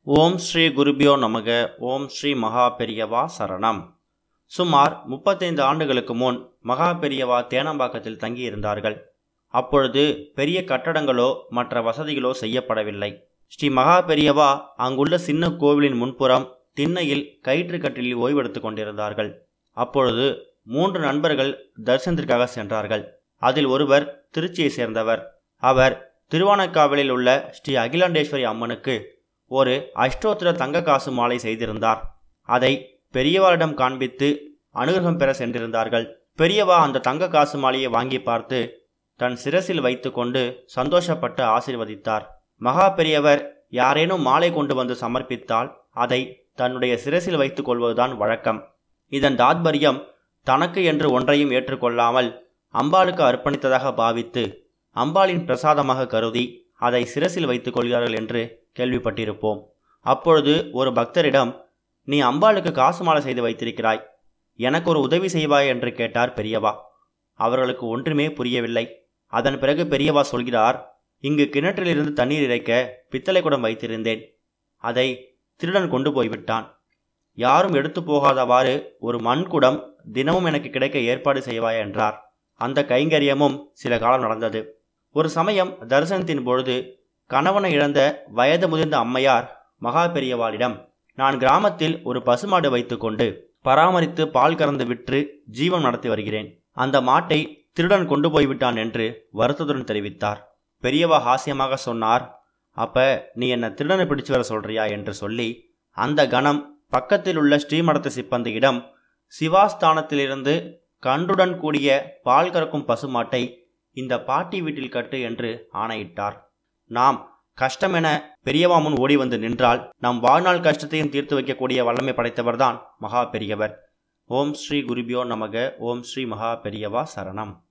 ஓம் ஸ்ரீ குருபியோ நமக ஓம் ஸ்ரீ மகா பெரியவா சரணம் சுமார் முப்பத்தைந்து ஆண்டுகளுக்கு முன் மகா பெரியவா தேனம்பாக்கத்தில் தங்கியிருந்தார்கள் அப்பொழுது பெரிய கட்டடங்களோ மற்ற வசதிகளோ செய்யப்படவில்லை ஸ்ரீ மகா பெரியவா அங்குள்ள சின்ன கோவிலின் முன்புறம் திண்ணையில் கயிற்று கட்டிலில் ஓய்வெடுத்துக் கொண்டிருந்தார்கள் அப்பொழுது மூன்று நண்பர்கள் தரிசனத்திற்காக சென்றார்கள் அதில் ஒருவர் திருச்சியை சேர்ந்தவர் அவர் திருவானக்காவலில் உள்ள ஸ்ரீ அகிலாண்டேஸ்வரி அம்மனுக்கு ஒரு அஷ்டோத்திர தங்க காசு மாலை செய்திருந்தார் அதை பெரியவாரிடம் காண்பித்து அனுகிரகம் பெற சென்றிருந்தார்கள் பெரியவா அந்த தங்க காசு மாலையை வாங்கி பார்த்து தன் சிரசில் வைத்துக்கொண்டு சந்தோஷப்பட்டு ஆசீர்வதித்தார் மகா பெரியவர் யாரேனும் மாலை கொண்டு வந்து சமர்ப்பித்தால் அதை தன்னுடைய சிரசில் வைத்துக் கொள்வதுதான் வழக்கம் இதன் தாத்பரியம் தனக்கு என்று ஒன்றையும் ஏற்றுக்கொள்ளாமல் அம்பாளுக்கு அர்ப்பணித்ததாக பாவித்து அம்பாளின் பிரசாதமாக கருதி அதை சிரசில் வைத்துக் கொள்கிறார்கள் என்று கேள்விப்பட்டிருப்போம் அப்பொழுது ஒரு பக்தரிடம் நீ அம்பாளுக்கு காசு மாலை செய்து வைத்திருக்கிறாய் எனக்கு ஒரு உதவி செய்வாய் என்று கேட்டார் பெரியவா அவர்களுக்கு ஒன்றுமே புரியவில்லை அதன் பிறகு பெரியவா சொல்கிறார் இங்கு கிணற்றிலிருந்து தண்ணீர் இறைக்க பித்தளை குடம் வைத்திருந்தேன் அதை திருடன் கொண்டு போய்விட்டான் யாரும் எடுத்து போகாதவாறு ஒரு மண் குடம் தினமும் எனக்கு கிடைக்க ஏற்பாடு செய்வாய் என்றார் அந்த கைங்கரியமும் சில காலம் நடந்தது ஒரு சமயம் தரிசனத்தின் பொழுது கணவனை இழந்த வயது முதிர்ந்த அம்மையார் மகா பெரியவாளிடம் நான் கிராமத்தில் ஒரு பசுமாடு வைத்துக்கொண்டு பராமரித்து பால் கறந்து விற்று ஜீவன் நடத்தி வருகிறேன் அந்த மாட்டை திருடன் கொண்டு போய்விட்டான் என்று வருத்தத்துடன் தெரிவித்தார் பெரியவா ஹாஸ்யமாக சொன்னார் அப்ப நீ என்ன திருடனை பிடிச்சு வர சொல்றியா என்று சொல்லி அந்த கணம் பக்கத்தில் உள்ள ஸ்ரீமடத்து சிப்பந்தியிடம் சிவாஸ்தானத்திலிருந்து கன்றுடன் கூடிய பால் கறக்கும் பசுமாட்டை இந்த பாட்டி வீட்டில் கட்டு என்று ஆணையிட்டார் நாம் கஷ்டமென பெரியவா முன் ஓடி வந்து நின்றால் நம் வாழ்நாள் கஷ்டத்தையும் தீர்த்து வைக்கக்கூடிய வல்லமை படைத்தவர்தான் மகா பெரியவர் ஓம் ஸ்ரீ குருபியோ நமக ஓம் ஸ்ரீ மகா பெரியவா சரணம்